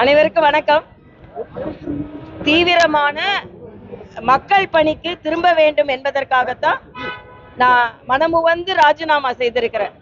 அனைவருக்கும் வணக்கம் தீவிரமான மக்கள் பணிக்கு திரும்ப வேண்டும் என்பதற்காகத்தான் நான் மனமுவந்து ராஜினாமா செய்திருக்கிறேன்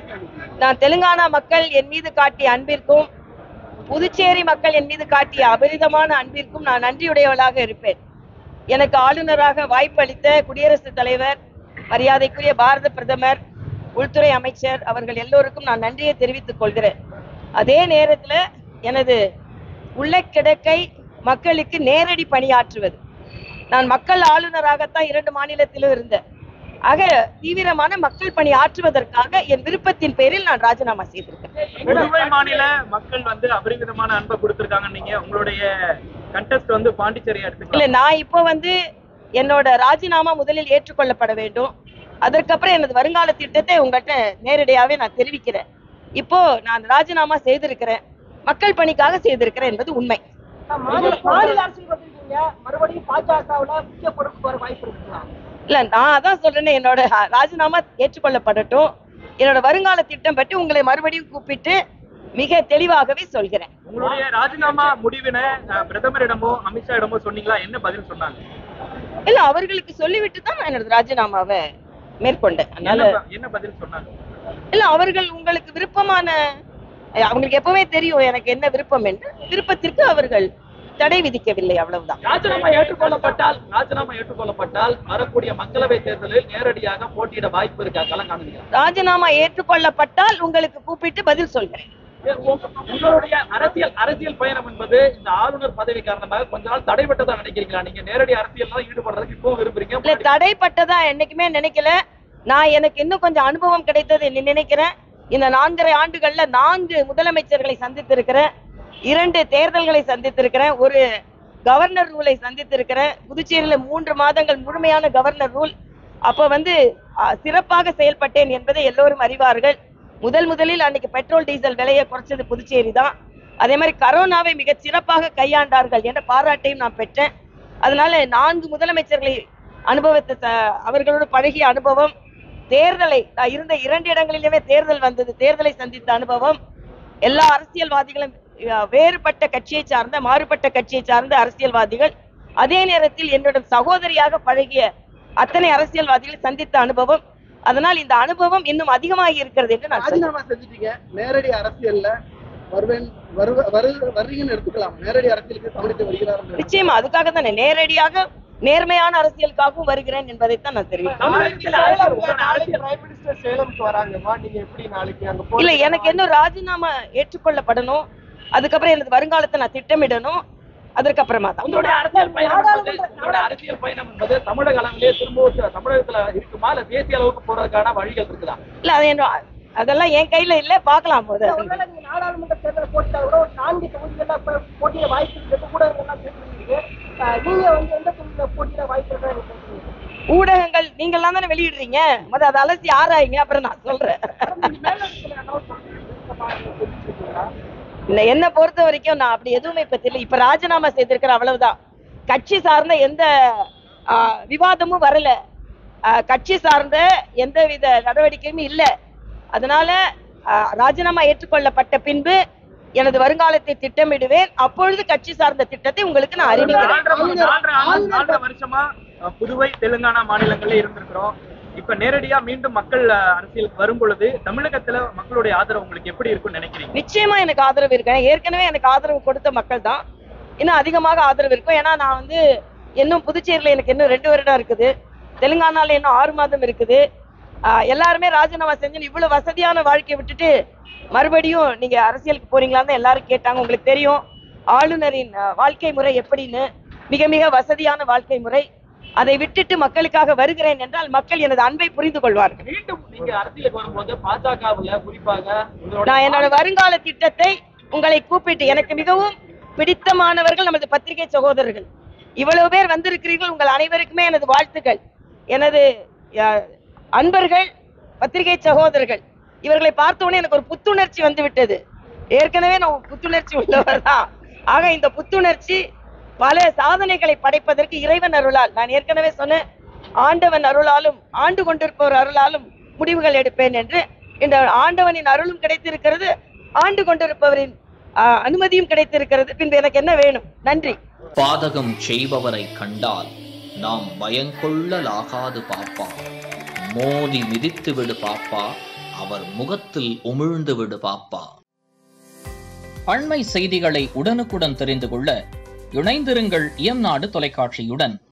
நான் தெலுங்கானா மக்கள் என் மீது காட்டிய அன்பிற்கும் புதுச்சேரி மக்கள் என் மீது காட்டிய அபரிதமான அன்பிற்கும் நான் நன்றியுடையவளாக இருப்பேன் எனக்கு ஆளுநராக வாய்ப்பளித்த குடியரசுத் தலைவர் மரியாதைக்குரிய பாரத பிரதமர் உள்துறை அமைச்சர் அவர்கள் எல்லோருக்கும் நான் நன்றியை தெரிவித்துக் கொள்கிறேன் அதே நேரத்தில் எனது உள்ள கிடக்கை மக்களுக்கு நேரடி பணியாற்றுவது நான் மக்கள் ஆளுநராகத்தான் இரண்டு மாநிலத்திலும் இருந்தேன் ஆக தீவிரமான மக்கள் பணி ஆற்றுவதற்காக என் விருப்பத்தின் பேரில் நான் ராஜினாமா செய்திருக்கேன் புதுவை மாநில மக்கள் வந்து அபரிமிதமான அன்பை கொடுத்திருக்காங்க நீங்க உங்களுடைய கண்டெஸ்ட் வந்து பாண்டிச்சேரி இல்ல எடுத்துக்கலாம் நான் இப்போ வந்து என்னோட ராஜினாமா முதலில் ஏற்றுக்கொள்ளப்பட வேண்டும் அதற்கப்புறம் எனது வருங்கால திட்டத்தை உங்கள்கிட்ட நேரடியாவே நான் தெரிவிக்கிறேன் இப்போ நான் ராஜினாமா செய்திருக்கிறேன் மக்கள் பணிக்காக செய்திருக்கிறேன் என்பது உண்மை மாநில மாநில அரசியல் வந்திருக்கீங்க மறுபடியும் பாஜகவுல முக்கிய பொறுப்பு வர வாய்ப்பு இருக்குங்களா இல்ல நான் அதான் சொல்றேனே என்னோட ராஜினாமா ஏற்றுக்கொள்ளப்படட்டும் என்னோட வருங்கால திட்டம் பற்றி உங்களை மறுபடியும் கூப்பிட்டு மிக தெளிவாகவே சொல்கிறேன் உங்களுடைய ராஜினாமா முடிவினை அஹ், பிரதமரிடமோ அமித்ஷா இடமோ சொன்னீங்களா என்ன பதில் சொன்னாங்க இல்ல அவர்களுக்கு சொல்லிவிட்டு தான் நான் என்னோட ராஜினாமாவை மேற்கொண்டேன் அதனால என்ன ப- என்ன பதில் சொன்னாங்க இல்ல அவர்கள் உங்களுக்கு விருப்பமான அஹ் அவங்களுக்கு எப்பவுமே தெரியும் எனக்கு என்ன விருப்பம் என்று விருப்பத்திற்கு அவர்கள் தடை விதிக்கவில்லை அவ்வளவுதான் ராஜினாமா ஏற்றுக்கொள்ளப்பட்டால் ராஜினாமா ஏற்றுக்கொள்ளப்பட்டால் வரக்கூடிய மக்களவை தேர்தலில் நேரடியாக போட்டியிட வாய்ப்பு இருக்கா கலங்காணுங்க ராஜினாமா ஏற்றுக்கொள்ளப்பட்டால் உங்களுக்கு கூப்பிட்டு பதில் சொல்கிறேன் உங்களுடைய அரசியல் அரசியல் பயணம் என்பது இந்த ஆளுநர் பதவி காரணமாக கொஞ்ச நாள் தடைபட்டதா நினைக்கிறீங்களா நீங்க நேரடி அரசியல் தான் ஈடுபடுறதுக்கு இப்போ இல்ல விரும்புறீங்க தடைப்பட்டதா என்னைக்குமே நினைக்கல நான் எனக்கு இன்னும் கொஞ்சம் அனுபவம் கிடைத்தது என்று நினைக்கிறேன் இந்த நான்கரை ஆண்டுகள்ல நான்கு முதலமைச்சர்களை சந்தித்திருக்கிறேன் இரண்டு தேர்தல்களை சந்தித்திருக்கிறேன் ஒரு கவர்னர் ரூலை சந்தித்திருக்கிறேன் புதுச்சேரியில மூன்று மாதங்கள் முழுமையான கவர்னர் ரூல் அப்ப வந்து அஹ், சிறப்பாக செயல்பட்டேன் என்பதை எல்லோரும் அறிவார்கள் முதல் முதலில் அன்னைக்கு பெட்ரோல் டீசல் விலையை குறைச்சது புதுச்சேரி தான் அதே மாதிரி கரோனாவை மிக சிறப்பாக கையாண்டார்கள் என்ற பாராட்டையும் நான் பெற்றேன் அதனால நான்கு முதலமைச்சர்களை அனுபவத்தை ச- அவர்களோடு பழகிய அனுபவம் தேர்தலை நான் இருந்த இரண்டு இடங்களிலுமே தேர்தல் வந்தது தேர்தலை சந்தித்த அனுபவம் எல்லா அரசியல்வாதிகளும் அஹ், வேறுபட்ட கட்சியை சார்ந்த மாறுபட்ட கட்சியை சார்ந்த அரசியல்வாதிகள் அதே நேரத்தில் என்னுடைய சகோதரியாக பழகிய அத்தனை அரசியல்வாதிகளை சந்தித்த அனுபவம் அதனால் இந்த அனுபவம் இன்னும் அதிகமாகி இருக்கிறது என்று நான் சொல்கிறேன். ராஜினாமா செஞ்சுட்டீங்க நேரடி அரசியல்ல வருவேன் வருவ வரு வர்றீங்கன்னு எடுத்துக்கலாம் நேரடி அரசியலுக்கு தமிழுக்கு வருகிறார் நிச்சயமா அதுக்காக தானே நேரடியாக நேர்மையான அரசியலுக்காகவும் வருகிறேன் என்பதைத்தான் நான் தெரிவிக்கிறேன் தமிழகத்தில் அரசியல் உங்க நாளைக்கு அரசியல் பிரைம் மினிஸ்டர் சேலம்க்கு வராங்கம்மா நீங்க எப்படி நாளைக்கு அங்க போய் இல்ல எனக்கு இன்னும் ராஜினாமா ஏற்றுக்கொள்ளப்படணும் அதுக்கப்புறம் எனது வருங்காலத்தை நான் திட்டமிடணும் அதற்கப்புறமா தான் உங்களுடைய அரசியல் பயணம் என்பது உங்களுடைய அரசியல் பயணம் என்பது தமிழக அளவிலே திரும்ப தமிழகத்துல இருக்குமா இல்ல தேசிய அளவுக்கு போறதுக்கான வழிகள் இருக்குதா இல்ல அது என்ன அதெல்லாம் என் கையில இல்ல பார்க்கலாம் போது ஒருவேளை நீங்க நாடாளுமன்ற தேர்தல் போட்டியில கூட ஒரு நான்கு தொகுதிகள்ல இப்ப போட்டியிட வாய்ப்பு இருக்கு ஊடகங்கள்லாம் கேட்டுருக்கீங்க நீங்க வந்து எந்த தொகுதியில போட்டியிட வாய்ப்பு இருக்கா எனக்கு கேக்குறீங்க. ஊடகங்கள் நீங்கெல்லாம் தானே வெளியிடுறீங்க முத அதை அலசி ஆராய்ங்க அப்புறம் நான் சொல்றேன் நீங்க மேல இருக்கிற announcement தெரிஞ்சுக்கிட்டீங்களா? இல்ல என்ன பொறுத்த வரைக்கும் நான் அப்படி எதுவுமே இப்ப தெரியல இப்ப ராஜினாமா செய்திருக்கிற அவ்வளவுதான் கட்சி சார்ந்த எந்த ஆ, விவாதமும் வரல ஆ, கட்சி சார்ந்த எந்தவித நடவடிக்கையும் இல்ல அதனால ஆ, ராஜினாமா ஏற்றுக்கொள்ளப்பட்ட பின்பு எனது வருங்காலத்தை திட்டமிடுவேன் அப்பொழுது கட்சி சார்ந்த திட்டத்தை உங்களுக்கு நான் அறிவிக்கிறேன் நாலரை நாலரை ஆண்டு- நாலரை வருஷமா அஹ், புதுவை தெலுங்கானா மாநிலங்கள்ல இருந்திருக்கிறோம் இப்ப நேரடியா மீண்டும் மக்கள் அஹ், அரசியலுக்கு வரும் பொழுது தமிழகத்துல மக்களுடைய ஆதரவு உங்களுக்கு எப்படி இருக்கும்னு நினைக்கிறீங்க நிச்சயமா எனக்கு ஆதரவு இருக்கேன் ஏற்கனவே எனக்கு ஆதரவு கொடுத்த மக்கள் தான் இன்னும் அதிகமாக ஆதரவு இருக்கும் ஏன்னா நான் வந்து இன்னும் புதுச்சேரியில எனக்கு இன்னும் ரெண்டு வருடம் இருக்குது தெலுங்கானால இன்னும் ஆறு மாதம் இருக்குது ஆஹ் எல்லாருமே ராஜினாமா செஞ்சு இவ்வளவு வசதியான வாழ்க்கையை விட்டுட்டு மறுபடியும் நீங்க அரசியலுக்கு போறீங்களான்னு தான் எல்லாரும் கேட்டாங்க உங்களுக்கு தெரியும் ஆளுநரின் ஆஹ், வாழ்க்கை முறை எப்படின்னு மிக மிக வசதியான வாழ்க்கை முறை அதை விட்டுட்டு மக்களுக்காக வருகிறேன் என்றால் மக்கள் எனது அன்பை புரிந்து கொள்வார்கள் மீண்டும் நீங்க அரசியலுக்கு வரும்போது பாஜகவுல குறிப்பாக உங்களோட நான் என்னோட வருங்கால திட்டத்தை உங்களை கூப்பிட்டு எனக்கு மிகவும் பிடித்தமானவர்கள் நமது பத்திரிகை சகோதரர்கள் இவ்வளவு பேர் வந்திருக்கிறீர்கள் உங்கள் அனைவருக்குமே எனது வாழ்த்துக்கள் எனது அஹ், அன்பர்கள் பத்திரிகை சகோதரர்கள் இவர்களை பார்த்தோன்னே எனக்கு ஒரு புத்துணர்ச்சி வந்து விட்டது ஏற்கனவே நான் புத்துணர்ச்சி உள்ளவர் தான் ஆக இந்த புத்துணர்ச்சி பல சாதனைகளை படைப்பதற்கு இறைவன் அருளால் நான் ஏற்கனவே சொன்னேன் ஆண்டவன் அருளாலும் ஆண்டு கொண்டிருப்பவர் அருளாலும் முடிவுகள் எடுப்பேன் என்று இந்த ஆண்டவனின் அருளும் கிடைத்திருக்கிறது ஆண்டு கொண்டிருப்பவரின் ஆஹ், அனுமதியும் கிடைத்திருக்கிறது பின்பு எனக்கு என்ன வேணும் நன்றி பாதகம் செய்பவரை கண்டால் நாம் பயங்கொள்ளலாகாது பாப்பா மோதி மிதித்து விடு பாப்பா அவர் முகத்தில் உமிழ்ந்து விடு பாப்பா அண்மை செய்திகளை உடனுக்குடன் தெரிந்து கொள்ள இணைந்திருங்கள் இயம்நாடு தொலைக்காட்சியுடன்